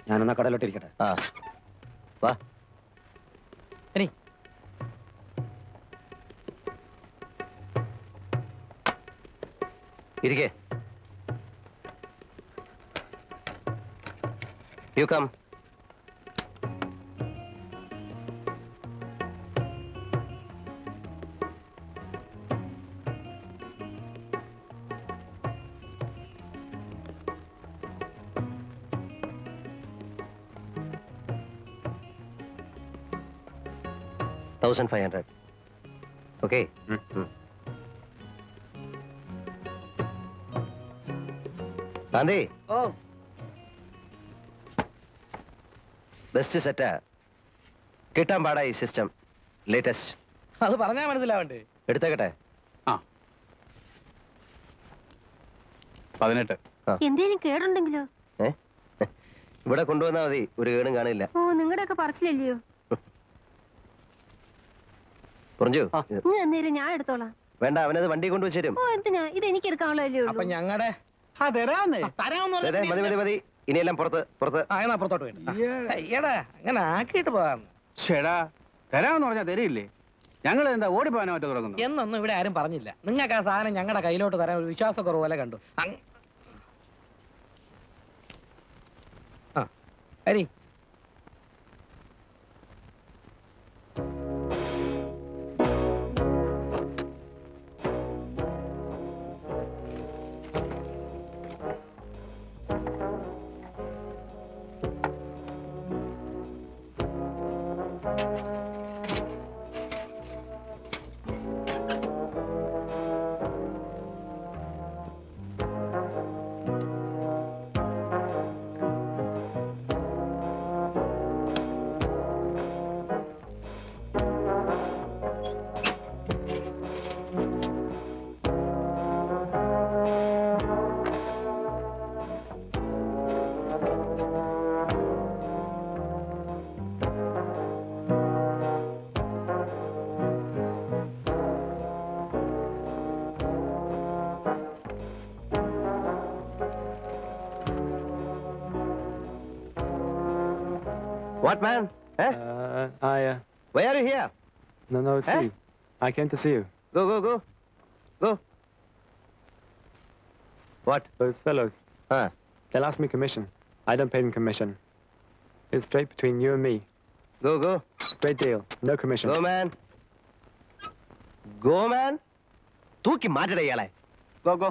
ഞാനെന്നാ കടയിലോട്ട് ഇരിക്കട്ടെ ആ വാ ഇനി ഇരിക്കേ you come thousand five hundred okay Gandhi ഓ ബെസ്റ്റ് സെറ്റാ കിട്ടാൻ പാടാ ഈ സിസ്റ്റം ലേറ്റസ്റ്റ് അത് പറഞ്ഞാ മനസ്സിലാവണ്ടേ എടുത്തേക്കട്ടെ പതിനെട്ട് എന്തേലും കേടുണ്ടെങ്കിലോ ഏ ഇവിടെ കൊണ്ടുവന്നാൽ മതി ഒരു കേടും കാണില്ല ഓ നിങ്ങളുടെ ഒക്കെ പറച്ചില്ലല്ലയോ പുറഞ്ചു ഇങ്ങ് എന്നേരം ഞാൻ എടുത്തോളാം വേണ്ട അവനത് വണ്ടി കൊണ്ടുവച്ച് തരും ഓ എന്തിനാ ഇത് എനിക്ക് എടുക്കാനുള്ളതല്ലേ അപ്പൊ ഉള്ളൂ ഞങ്ങളുടെ ആ തരാന്നേ തരാമെന്ന് ദേ, ദേ, മതി മതി മതി ഇനിയെല്ലാം പുറത്ത് പുറത്ത് ആ എന്നാ പുറത്തോട്ട് വേണ്ട അയ്യടാ അങ്ങനെ ആക്കിയിട്ട് പോകാന്ന് ചേടാ തരാമെന്ന് പറഞ്ഞാൽ തരില്ലേ ഞങ്ങൾ എന്താ ഓടിപ്പോകാനോ മറ്റോ തുടങ്ങുന്നു എന്നൊന്നും ഇവിടെ ആരും പറഞ്ഞില്ല നിങ്ങൾക്ക് ആ സാധനം ഞങ്ങളുടെ കയ്യിലോട്ട് തരാൻ ഒരു വിശ്വാസക്കുറവ് പോലെ കണ്ടു അങ്- ആ Hari what man Uh, I, uh, why are you here no, no, it's Eh? you. I came to see you. Go go go go what Those fellows, ആ they'll ask me commission. I don't pay them commission. It's straight between you and me. Go go Straight deal, no commission. Go man go man തൂക്കി മാറ്റട ഇയാളെ go go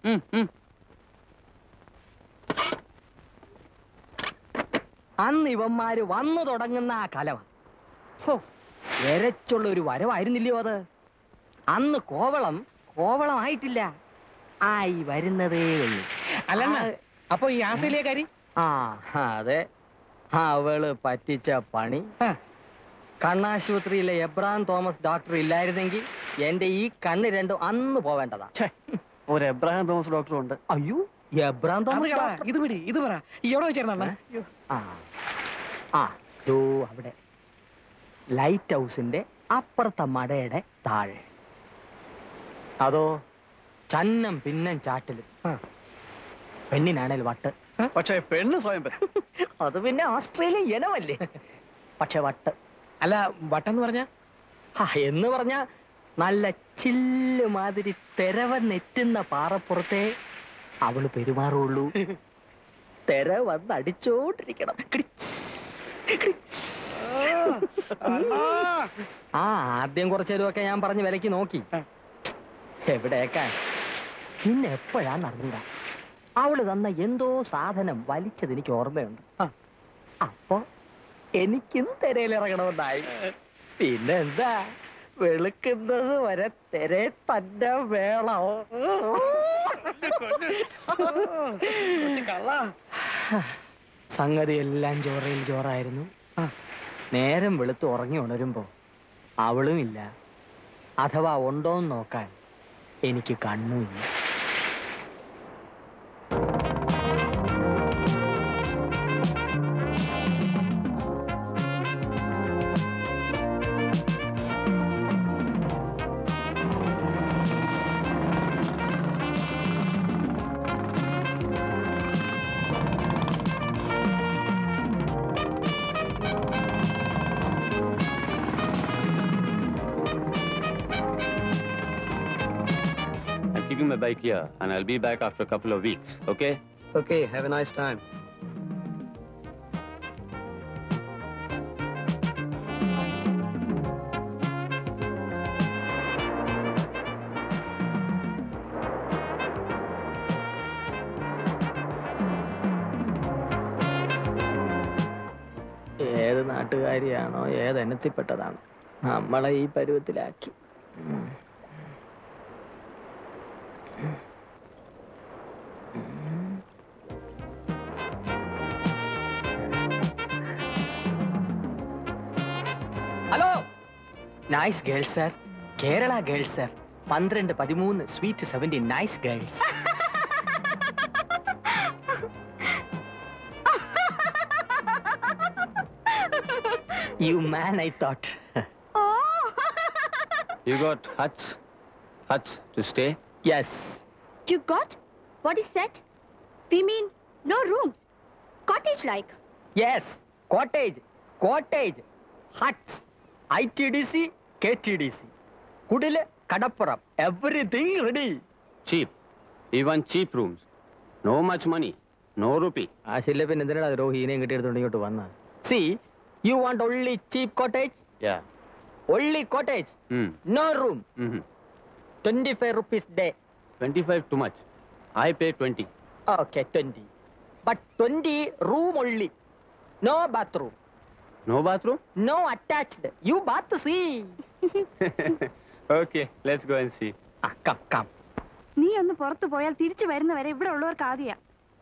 അന്ന് ഇവന്മാര് വന്നു തുടങ്ങുന്ന ആ കലവ ഹോ, എരച്ചുള്ള ഒരു വരവായിരുന്നില്ലയോ അത് അന്ന് കോവളം കോവളമായിട്ടില്ല ആയി വരുന്നതേ ഉള്ളൂ അല്ലെന്ന ആ, അപ്പൊ ഈ ആസ്ട്രേലിയക്കാരി ആ അതെ അവള് പറ്റിച്ച പണി ആ. കണ്ണാശുപത്രിയിലെ എബ്രാം തോമസ് ഡോക്ടർ ഇല്ലായിരുന്നെങ്കിൽ എന്റെ ഈ കണ്ണ് രണ്ടും അന്ന് പോവേണ്ടതാ ഒരു എബ്രഹാം തോമസ് ഡോക്ടറും ഉണ്ട് അയ്യോ എബ്രാം അത് തോമസ് കള, ഡോക്ടർ ഇത് പിടി ഇത് പറ ഈ എവിടെ വെച്ചിരുന്ന ആ ആ ദോ അവിടെ ലൈറ്റ് ഹൗസിന്റെ അപ്പുറത്തെ മടയുടെ താഴെ അതോ ചന്നം പിന്നം ചാട്ടിലും പെണ്ണിനാണേൽ വട്ട് പക്ഷേ പെണ്ണ് സ്വയം പറ്റും അത് പിന്നെ ഓസ്ട്രേലിയ ഇനമല്ലേ പക്ഷെ വട്ട് അല്ല വട്ടെന്ന് പറഞ്ഞ ആ എന്ന് പറഞ്ഞ നല്ല ചില്ല് മാതിരി തെരവ നെറ്റുന്ന പാറപ്പുറത്തെ അവള് പെരുമാറുള്ളൂ തെര വന്ന് അടിച്ചോണ്ടിരിക്കണം കിടിച്ച്, കിടിച്ച്. ആ ആദ്യം കുറച്ചു നേരമൊക്കെ ഞാൻ പറഞ്ഞ് വിലക്ക് നോക്കി എവിടേക്കാൻ പിന്നെ എപ്പോഴാ നടന്നൂടാ അവള് തന്ന എന്തോ സാധനം വലിച്ചത് എനിക്ക് ഓർമ്മയുണ്ട് അപ്പൊ എനിക്കും തിരയിലിറങ്ങണമെന്നായി പിന്നെ എന്താ വെളുക്കുന്നത് വരെ തെരെ തന്നെ വേണോ സംഗതി എല്ലാം ചോറയിൽ ചോറായിരുന്നു നേരം വെളുത്ത് ഉറങ്ങി ഉണരുമ്പോ അവളും ഇല്ല അഥവാ ഉണ്ടോന്ന് നോക്കാൻ എനിക്ക് കണ്ണുമില്ല keeping my bike here, and I'll be back after a couple of weeks. Okay? Okay have a nice time ഏത് നാട്ടുകാരിയാണോ ഏത് ഇനത്തിൽപ്പെട്ടതാണ് നമ്മളെ ഈ പരുവത്തിലാക്കി ഉം. Hello nice girls sir Kerala girls sir പന്ത്രണ്ട് പതിമൂന്ന് sweet seventy nice girls you man I thought You got huts? Huts to stay? Yes You got? What is that? We mean no rooms. Cottage like. Yes cottage cottage huts I T D C K T D C കുടില് കടപ്പുറം everything ready Cheap. Even cheap rooms. No much money. No rupee. ആശില്ല പിന്നെ എന്തിനാ രോഹിനെയും കിട്ടിയെടുത്തോണ്ട് ഇങ്ങോട്ട് വന്ന see you want only cheap cottage Yeah. Only cottage Hmm. No room Mm-hmm. Twenty five rupees day 25 too much. I pay 20. Okay twenty but twenty room only no bathroom No bathroom? No attached you bath see okay, let's go and see. Come come നീ ഒന്ന് പുറത്തു പോയാൽ തിരിച്ചു വരുന്നവരെ ഇവിടെ ഉള്ളവർക്ക് ആദ്യ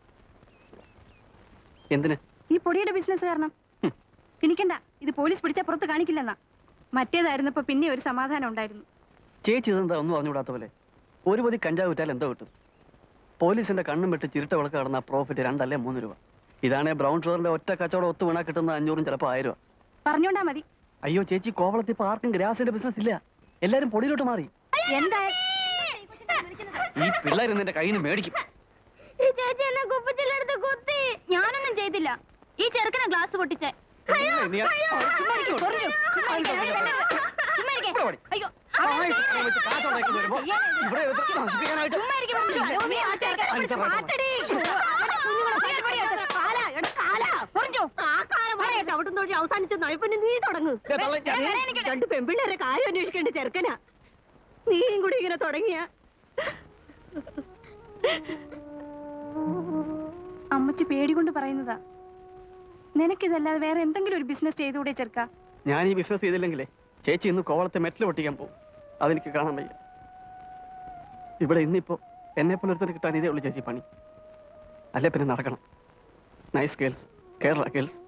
എന്തിന് ഈ പൊടിയുടെ ബിസിനസ് കാരണം കിണിക്കണ്ട ഇത് പോലീസ് പിടിച്ചാൽ പുറത്ത് കാണിക്കില്ലെന്നാ മറ്റേതായിരുന്നപ്പോ പിന്നെ ഒരു സമാധാനം ഉണ്ടായിരുന്നു ചേച്ചി ഇതെന്താ ഒന്നും അറിഞ്ഞുകൂടാത്ത പോലെ ഒരു പൊതി കഞ്ചാവ് വിറ്റാൽ എന്തോ കിട്ടും പോലീസിന്റെ കണ്ണും വെട്ട് ചിരുട്ട വിളക്ക് കടന്ന പ്രോഫിറ്റ് രണ്ടല്ലേ മൂന്ന് രൂപ ഇതാണേ ബ്രൗൺ ഷുഗറിന്റെ ഒറ്റ കച്ചവടം ഒത്തു വീണാ കിട്ടുന്ന അഞ്ഞൂറും ചിലപ്പോൾ ആയിരം രൂപ പറഞ്ഞോണ്ടാ മതി അയ്യോ ചേച്ചി കോവളത്തിൽ ഇപ്പൊ ആർക്കും ഗ്രാസിന്റെ ബിസിനസ് ഇല്ല എല്ലാരും പൊടിയിലോട്ട് മാറി എന്താ ഈ പിള്ളേർ നിന്റെ കയ്യിൽ നിന്ന് മേടിക്കും ഈ ചേച്ചി എന്നെ കുപ്പിച്ചില്ലെടുത്ത് കുത്തി ഞാനൊന്നും ചെയ്തില്ല ഈ ചെറുക്കനെ ഗ്ലാസ് പൊട്ടിച്ചേ അയ്യോ, നീ ആ- അയ്യോ, ചുമ്മാ ഇരിക്ക്, കുറഞ്ഞു, ചുമ്മാ ഇരിക്ക്, ചുമ്മാ ഇരിക്ക്. ചുമ്മാ ഇരിക്ക്. ഇവിടെ വാടി. അയ്യോ, ആയിരം രൂപ വെച്ച് കാശ് ഉണ്ടാക്കി വരുമ്പോ ഇവിടെ ഇത് നശിപ്പിക്കാനായിട്ട് ചുമ്മാ ഇരിക്ക്, മനുഷ്യ. അയ്യോ, നീ ആ ചെറുക്കനെ പിടിച്ച് മാറ്റടി. അവന്റെ കുഞ്ഞുങ്ങളെ പിടിച്ച് പണിയാക്ക്. കാല, എടാ, കാല. കുറഞ്ഞു. ആ കാല പണിയാക്ക്. അവിടുന്ന് തൊട്ട് അവസാനിച്ചു പിന്നെ നീ തുടങ്ങ് ദേ, തള്ളെ, ഞാൻ- രണ്ട് പെമ്പിള്ളേരെ കാര്യം അന്വേഷിക്കേണ്ട ചെറുക്കനാ നീയും കൂടി ഇങ്ങനെ തുടങ്ങിയ അമ്മച്ചി പേടി കൊണ്ട് പറയുന്നതാ നിനക്കിതല്ലാതെ വേറെ എന്തെങ്കിലും ഒരു ബിസിനസ് ചെയ്തുകൂടെ ചെറുക്ക ഞാൻ ഈ ബിസിനസ് ചെയ്തില്ലെങ്കിലേ ചേച്ചി ഇന്ന് കോവളത്തെ മെറ്റൽ പൊട്ടിക്കാൻ പോകും അതെനിക്ക് കാണാൻ വയ്യ ഇവിടെ ഇന്നിപ്പോ എന്നെ പോലെ ഒരുത്തന് കിട്ടാൻ ഇതേ ഉള്ളൂ ചേച്ചി പണി അല്ലേ പിന്നെ നടക്കണം നൈസ് ഗേൾസ് കേരള ഗേൾസ്